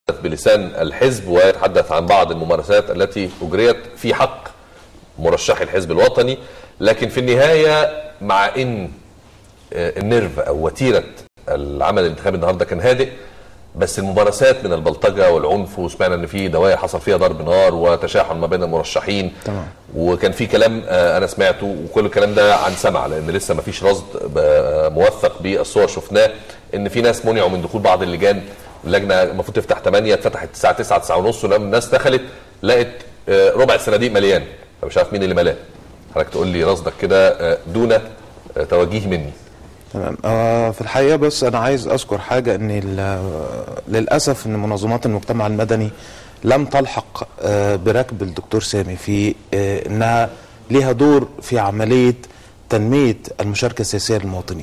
بلسان الحزب ويتحدث عن بعض الممارسات التي اجريت في حق مرشح الحزب الوطني لكن في النهايه مع ان آه، النيرف او وتيره العمل الانتخابي النهارده كان هادئ بس الممارسات من البلطجه والعنف وسمعنا ان في دوائر حصل فيها ضرب نار وتشاحن ما بين المرشحين تمام. وكان في كلام آه، انا سمعته وكل الكلام ده عن سمع لان لسه ما فيش رصد ب- موثق بالصور شفناه ان في ناس منعوا من دخول بعض اللجان اللجنه المفروض تفتح 8 اتفتحت الساعه 9 9 ونص ولما الناس دخلت لقت آه، ربع الصناديق مليان فمش عارف مين اللي ملاه حضرتك تقول لي رصدك كده آه، دون آه، توجيه مني تمام آه في الحقيقه بس انا عايز اذكر حاجه ان ال- للاسف ان منظمات المجتمع المدني لم تلحق آه بركب الدكتور سامي في آه انها ليها دور في عمليه تنميه المشاركه السياسيه للمواطنين.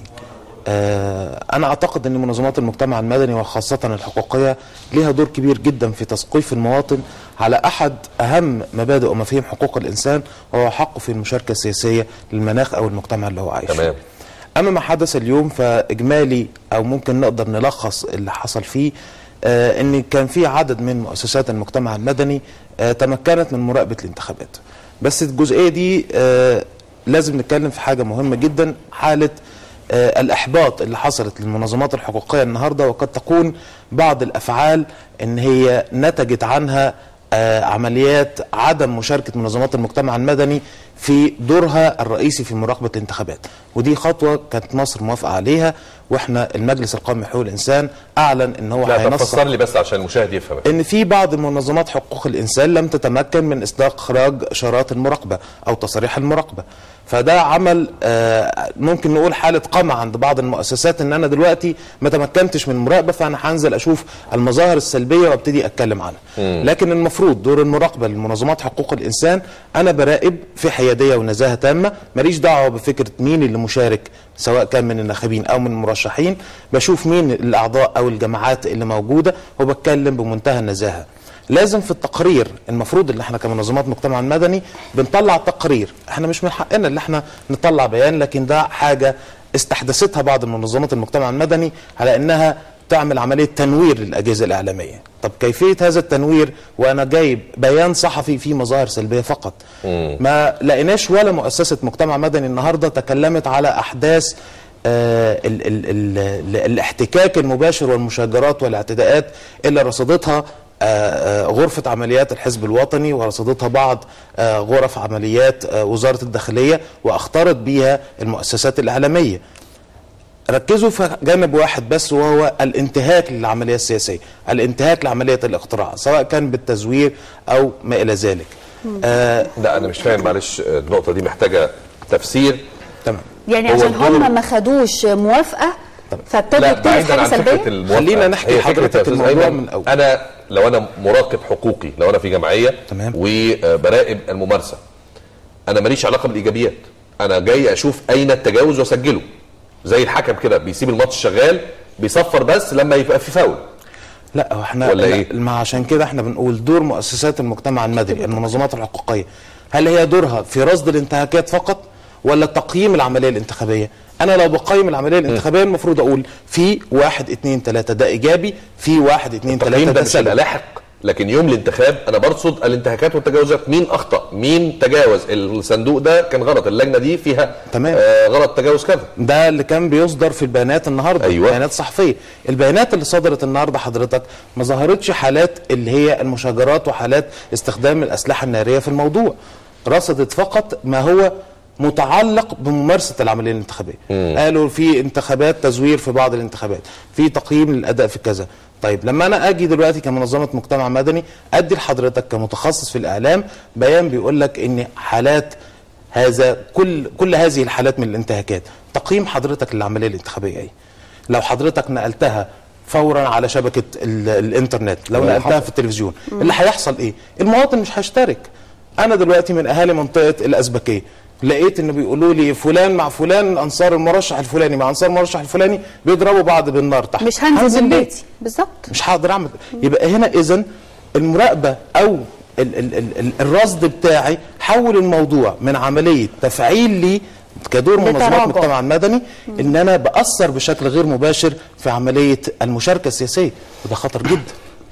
آه انا اعتقد ان منظمات المجتمع المدني وخاصه الحقوقيه ليها دور كبير جدا في تثقيف المواطن على احد اهم مبادئ ومفاهيم حقوق الانسان وهو حقه في المشاركه السياسيه للمناخ او المجتمع اللي هو عايش فيه. تمام اما ما حدث اليوم فاجمالي او ممكن نقدر نلخص اللي حصل فيه آه ان كان في عدد من مؤسسات المجتمع المدني آه تمكنت من مراقبه الانتخابات بس الجزئيه دي آه لازم نتكلم في حاجه مهمه جدا حاله آه الاحباط اللي حصلت للمنظمات الحقوقيه النهارده وقد تكون بعض الافعال ان هي نتجت عنها آه، عمليات عدم مشاركة منظمات المجتمع المدني في دورها الرئيسي في مراقبة الانتخابات ودي خطوة كانت مصر موافقة عليها واحنا المجلس القومي لحقوق الإنسان أعلن ان هو لا طب هينسق فسر لي بس عشان المشاهد يفهم ان في بعض منظمات حقوق الانسان لم تتمكن من استخراج اشارات المراقبه او تصاريح المراقبه فده عمل آه، ممكن نقول حاله قمع عند بعض المؤسسات ان انا دلوقتي ما تمكنتش من المراقبه فانا هنزل اشوف المظاهر السلبيه وابتدي اتكلم عنها لكن المفروض دور المراقبه لمنظمات حقوق الانسان انا براقب في حياديه ونزاهه تامه ماليش دعوه بفكره مين اللي مشارك سواء كان من الناخبين او من المرشحين بشوف مين الاعضاء او الجماعات اللي موجوده وبتكلم بمنتهى النزاهه لازم في التقرير المفروض اللي احنا كمنظمات مجتمع مدني بنطلع تقرير احنا مش من حقنا اللي احنا نطلع بيان لكن ده حاجه استحدثتها بعض منظمات المجتمع المدني على انها تعمل عمليه تنوير للاجهزه الاعلاميه طب كيفيه هذا التنوير وانا جايب بيان صحفي فيه مظاهر سلبيه فقط ما لقيناش ولا مؤسسه مجتمع مدني النهارده تكلمت على احداث آه ال ال ال ال الاحتكاك المباشر والمشاجرات والاعتداءات اللي رصدتها آه، آه، غرفة عمليات الحزب الوطني ورصدتها بعض آه، غرف عمليات آه، وزارة الداخلية وأخطرت بيها المؤسسات الإعلامية ركزوا في جانب واحد بس وهو الانتهاك للعملية السياسية الانتهاك لعملية الاقتراع سواء كان بالتزوير أو ما إلى ذلك آه لا انا مش فاهم معلش النقطه دي محتاجه تفسير تمام يعني هو عشان الدور- هم ما خدوش موافقه فابتدوا لا يكتبوا بعيدا حاجه عن فكره سلبيه الموافقه خلينا نحكي هي فكرة حضرتك يا أستاذ الموضوع أيمن، من الأول. انا لو انا مراقب حقوقي لو انا في جمعيه تمام. وبراقب الممارسه انا ماليش علاقه بالايجابيات انا جاي اشوف اين التجاوز واسجله زي الحكم كده بيسيب الماتش شغال بيصفر بس لما يبقى في فاول لا هو احنا ولا لا، إيه؟ ما عشان كده احنا بنقول دور مؤسسات المجتمع المدني المنظمات الحقوقيه هل هي دورها في رصد الانتهاكات فقط ولا تقييم العمليه الانتخابيه؟ انا لو بقيم العمليه الانتخابيه المفروض اقول في واحد اتنين تلاته ده ايجابي في واحد اتنين التقييم تلاته ده ده مش هيبقى سلبي لاحق لكن يوم الانتخاب انا برصد الانتهاكات والتجاوزات مين اخطا مين تجاوز الصندوق ده كان غلط اللجنه دي فيها تمام. آه غلط تجاوز كذا ده اللي كان بيصدر في البيانات النهارده أيوة. بيانات صحفيه البيانات اللي صدرت النهارده حضرتك ما ظهرتش حالات اللي هي المشاجرات وحالات استخدام الاسلحه الناريه في الموضوع رصدت فقط ما هو متعلق بممارسه العمليه الانتخابيه قالوا في انتخابات تزوير في بعض الانتخابات في تقييم للاداء في كذا طيب لما انا اجي دلوقتي كمنظمه مجتمع مدني ادي لحضرتك كمتخصص في الاعلام بيان بيقول لك ان حالات هذا كل كل هذه الحالات من الانتهاكات تقييم حضرتك للعمليه الانتخابيه ايه لو حضرتك نقلتها فورا على شبكه ال- الانترنت لو اللي نقلتها حصل. في التلفزيون اللي هيحصل ايه المواطن مش هيشترك انا دلوقتي من اهالي منطقه الازبكيه لقيت ان بيقولوا لي فلان مع فلان انصار المرشح الفلاني مع انصار المرشح الفلاني بيضربوا بعض بالنار تحت مش هنزل من ليه؟ بيتي بالظبط مش هقدر اعمل يبقى هنا اذا المراقبه او ال ال ال ال الرصد بتاعي حول الموضوع من عمليه تفعيل لي كدور منظمات لتراجع. المجتمع المدني ان انا باثر بشكل غير مباشر في عمليه المشاركه السياسيه وده خطر جدا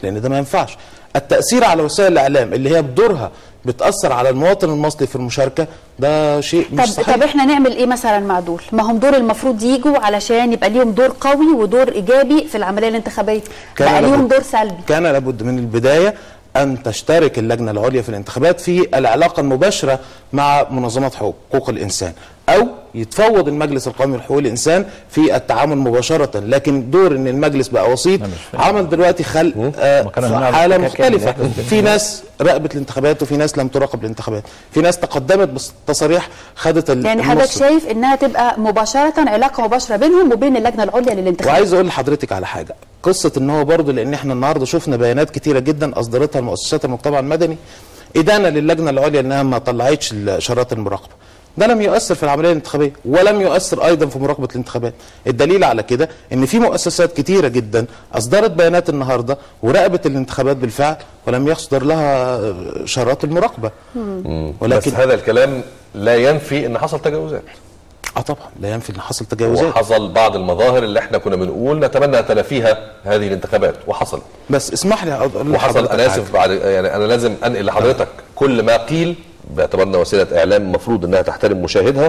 لان ده ما ينفعش التاثير على وسائل الاعلام اللي هي بدورها بتاثر على المواطن المصري في المشاركه ده شيء مش طب صحيح طب احنا نعمل ايه مثلا مع دول؟ ما هم دول المفروض يجوا علشان يبقى ليهم دور قوي ودور ايجابي في العمليه الانتخابيه كان بقى ليهم لابد- دور سلبي كان لابد من البدايه ان تشترك اللجنه العليا في الانتخابات في العلاقه المباشره مع منظمات حقوق الانسان او يتفوض المجلس القومي لحقوق الانسان في التعامل مباشره لكن دور ان المجلس بقى وسيط أنا مش فاهم. عمل دلوقتي خلق آه ما كان هنعمل حاله كده كده مختلفه كده. في ناس راقبت الانتخابات وفي ناس لم تراقب الانتخابات في ناس تقدمت بالتصاريح خدت ال- يعني حضرتك النص. شايف انها تبقى مباشره علاقه مباشره بينهم وبين اللجنه العليا للانتخابات وعايز اقول لحضرتك على حاجه قصه ان هو برضه لان احنا النهارده شفنا بيانات كتيره جدا اصدرتها المؤسسات المجتمع المدني ادانه للجنه العليا انها ما طلعتش شرائط المراقبه ده لم يؤثر في العمليه الانتخابيه ولم يؤثر ايضا في مراقبه الانتخابات الدليل على كده ان في مؤسسات كتيره جدا اصدرت بيانات النهارده وراقبت الانتخابات بالفعل ولم يصدر لها شرائط المراقبه ولكن ولكن بس هذا الكلام لا ينفي ان حصل تجاوزات اه طبعا لا ينفي ان حصل تجاوزات وحصل بعض المظاهر اللي احنا كنا بنقول نتمنى تلافيها هذه الانتخابات وحصل بس اسمح لي اقول وحصل لحضرتك انا حاجة. اسف بعد يعني انا لازم انقل لحضرتك كل ما قيل باعتبارنا وسيله اعلام المفروض انها تحترم مشاهدها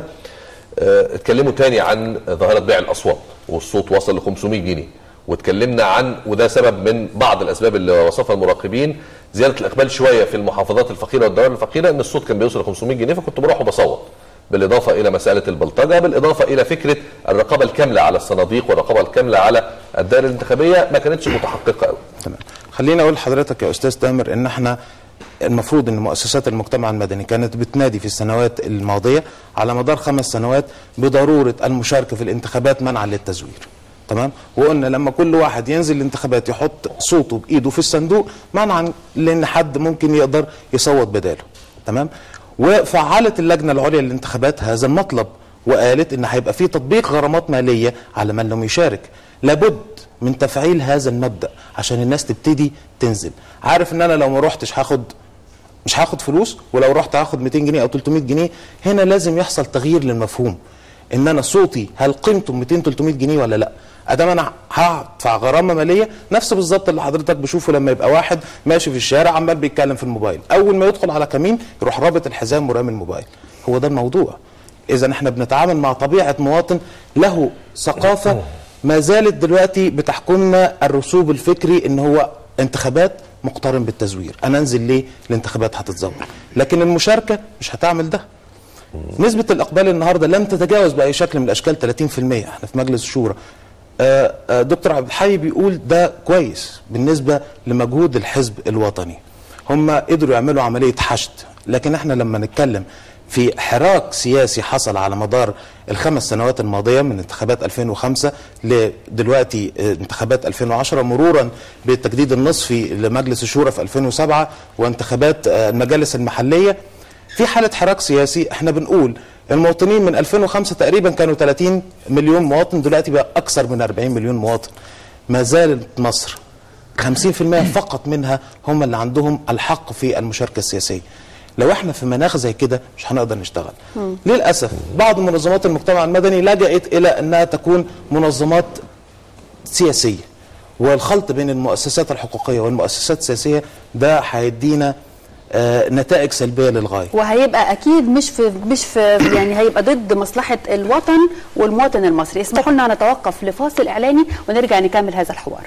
اه، اتكلموا تاني عن ظاهره بيع الاصوات والصوت وصل ل 500 جنيه واتكلمنا عن وده سبب من بعض الاسباب اللي وصفها المراقبين زياده الاقبال شويه في المحافظات الفقيره والدوائر الفقيره ان الصوت كان بيوصل ل 500 جنيه فكنت بروح وبصوت بالاضافه الى مساله البلطجه بالاضافه الى فكره الرقابه الكامله على الصناديق والرقابه الكامله على الدائره الانتخابيه ما كانتش متحققه قوي تمام خليني اقول لحضرتك يا استاذ تامر ان احنا المفروض ان مؤسسات المجتمع المدني كانت بتنادي في السنوات الماضيه على مدار خمس سنوات بضروره المشاركه في الانتخابات منعا للتزوير تمام وقلنا لما كل واحد ينزل الانتخابات يحط صوته بايده في الصندوق منعا لان حد ممكن يقدر يصوت بداله تمام وفعلت اللجنه العليا للانتخابات هذا المطلب وقالت ان هيبقى في تطبيق غرامات ماليه على من لم يشارك لابد من تفعيل هذا المبدا عشان الناس تبتدي تنزل عارف ان انا لو ما روحتش هاخد مش هاخد فلوس ولو رحت هاخد 200 جنيه او 300 جنيه هنا لازم يحصل تغيير للمفهوم ان انا صوتي هل قيمته 200 300 جنيه ولا لا ادام انا هدفع غرامه ماليه نفس بالظبط اللي حضرتك بشوفه لما يبقى واحد ماشي في الشارع عمال بيتكلم في الموبايل اول ما يدخل على كمين يروح رابط الحزام ورامي الموبايل هو ده الموضوع اذا احنا بنتعامل مع طبيعه مواطن له ثقافه ما زالت دلوقتي بتحكمنا الرسوب الفكري ان هو انتخابات مقترن بالتزوير انا انزل ليه الانتخابات هتتزور لكن المشاركه مش هتعمل ده نسبة الإقبال النهاردة لم تتجاوز بأي شكل من الأشكال 30% احنا في مجلس الشورى آه، آه، دكتور عبد الحي بيقول ده كويس بالنسبة لمجهود الحزب الوطني هم قدروا يعملوا عملية حشد لكن احنا لما نتكلم في حراك سياسي حصل على مدار الخمس سنوات الماضية من انتخابات 2005 لدلوقتي آه، انتخابات 2010 مرورا بالتجديد النصفي لمجلس الشورى في 2007 وانتخابات آه، المجالس المحلية في حالة حراك سياسي احنا بنقول المواطنين من 2005 تقريبا كانوا 30 مليون مواطن دلوقتي بقى أكثر من 40 مليون مواطن ما زالت مصر 50% فقط منها هم اللي عندهم الحق في المشاركة السياسية لو احنا في مناخ زي كده مش هنقدر نشتغل للأسف بعض منظمات المجتمع المدني لجأت إلى أنها تكون منظمات سياسية والخلط بين المؤسسات الحقوقية والمؤسسات السياسية ده هيدينا آه، نتائج سلبية للغاية وهيبقى اكيد مش في مش في يعني هيبقى ضد مصلحه الوطن والمواطن المصري اسمحوا لنا نتوقف لفاصل اعلاني ونرجع نكمل هذا الحوار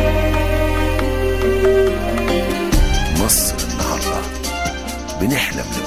مصر النهارده بنحلم